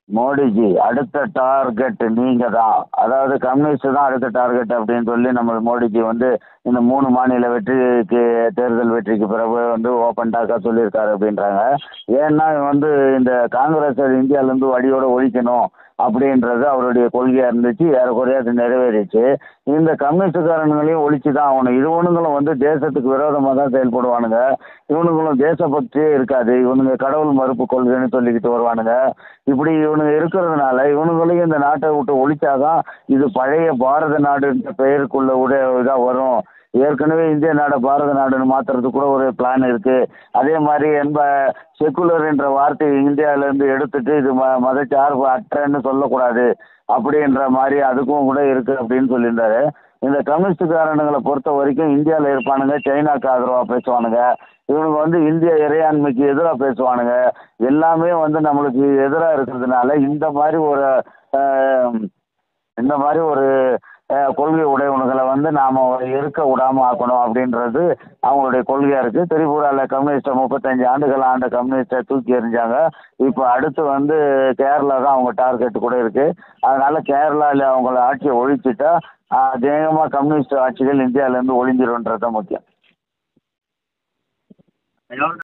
மோடிஜி அடுத்த டார்கெட் நீங்கள் தான் அதாவது கம்யூனிஸ்ட் தான் அடுத்த டார்கெட் அப்படின்னு சொல்லி நம்ம மோடிஜி வந்து இந்த மூணு மாநில வெற்றிக்கு தேர்தல் வெற்றிக்கு பிறகு வந்து ஓப்பன் டாக்காக சொல்லியிருக்காரு அப்படின்றாங்க ஏன்னா வந்து இந்த காங்கிரஸ் இந்தியாவிலேருந்து வடியோடு ஒழிக்கணும் அப்படின்றது அவருடைய கொள்கையாக இருந்துச்சு ஏறக்குறைய அது நிறைவேறிச்சு இந்த கம்யூனிஸ்டுக்காரங்களையும் ஒழிச்சு தான் ஆகணும் இவனுங்களும் வந்து தேசத்துக்கு விரோதமாக தான் செயல்படுவானுங்க இவனுங்களும் தேசபக்தியே இருக்காது இவனுங்க கடவுள் மறுப்பு கொள்கைன்னு சொல்லிக்கிட்டு வருவானுங்க இப்படி இவனுங்க இருக்கிறதுனால இவனுங்களையும் இந்த நாட்டை விட்டு ஒழிச்சாதான் இது பழைய பாரத நாடுன்ற பெயருக்குள்ள உடைய இதாக வரும் ஏற்கனவே இந்திய நாடை பாரத நாடுன்னு மாற்றுறதுக்கு கூட ஒரு பிளான் இருக்குது அதே மாதிரி என்ப செக்குலர் என்ற வார்த்தையை இந்தியாவிலேருந்து எடுத்துட்டு இது ம மதச்சார்பு அற்றன்னு சொல்லக்கூடாது அப்படின்ற மாதிரி அதுக்கும் கூட இருக்குது அப்படின்னு சொல்லியிருந்தாரு இந்த கம்யூனிஸ்டுக்காரனுங்களை பொறுத்த வரைக்கும் இந்தியாவில் இருப்பானுங்க சைனாக்கு ஆதரவாக பேசுவானுங்க இவனுங்க வந்து இந்திய இறையாண்மைக்கு எதிராக பேசுவானுங்க எல்லாமே வந்து நம்மளுக்கு எதிராக இருக்கிறதுனால இந்த மாதிரி ஒரு இந்த மாதிரி ஒரு கொள்கை உடையவனுங்களை வந்து நாம் இருக்க விடாமல் ஆக்கணும் அப்படின்றது அவங்களுடைய கொள்கையாக இருக்குது திரிபுராவில் கம்யூனிஸ்ட்டை முப்பத்தஞ்சு ஆண்டுகள் ஆண்ட கம்யூனிஸ்ட்டை தூக்கி எறிஞ்சாங்க இப்போ அடுத்து வந்து கேரளா தான் அவங்க டார்கெட் கூட இருக்குது அதனால் கேரளாவில் அவங்கள ஆட்சியை ஒழிச்சிட்டா அநேகமாக கம்யூனிஸ்ட் ஆட்சிகள் இந்தியாவிலேருந்து ஒழிஞ்சிரும்ன்றது தான் முக்கியம்